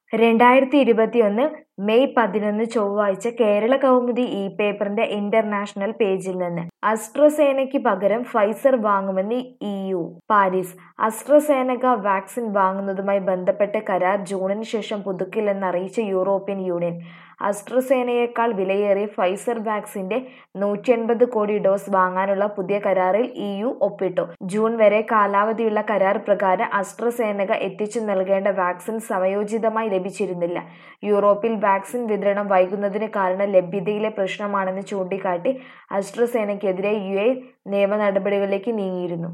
രണ്ടായിരത്തി ഇരുപത്തിയൊന്ന് മെയ് പതിനൊന്ന് ചൊവ്വാഴ്ച കേരള കൗമുദി ഇ പേപ്പറിന്റെ ഇന്റർനാഷണൽ പേജിൽ നിന്ന് അസ്ട്രസേനയ്ക്ക് പകരം ഫൈസർ വാങ്ങുമെന്ന് E U Paris AstraZeneca vaccine വാങ്ങുന്നതുമായി ബന്ധപ്പെട്ട കരാർ ജൂണിന് ശേഷം പുതുക്കില്ലെന്ന് അറിയിച്ച യൂറോപ്യൻ യൂണിയൻ അസ്ട്രസേനയേക്കാൾ വിലയേറിയ ഫൈസർ വാക്സിന്റെ നൂറ്റി എൺപത് കോടി ഡോസ് വാങ്ങാനുള്ള പുതിയ കരാറിൽ ഇ യു ഒപ്പിട്ടു ജൂൺ വരെ കാലാവധിയുള്ള കരാർ പ്രകാരം അസ്ട്രസേനക എത്തിച്ചു നൽകേണ്ട വാക്സിൻ സമയോചിതമായി ലഭിച്ചിരുന്നില്ല യൂറോപ്പിൽ വാക്സിൻ വിതരണം വൈകുന്നതിന് കാരണം ലഭ്യതയിലെ പ്രശ്നമാണെന്ന് ചൂണ്ടിക്കാട്ടി അസ്ട്രസേനയ്ക്കെതിരെ യു എ നിയമ നടപടികളിലേക്ക് നീങ്ങിയിരുന്നു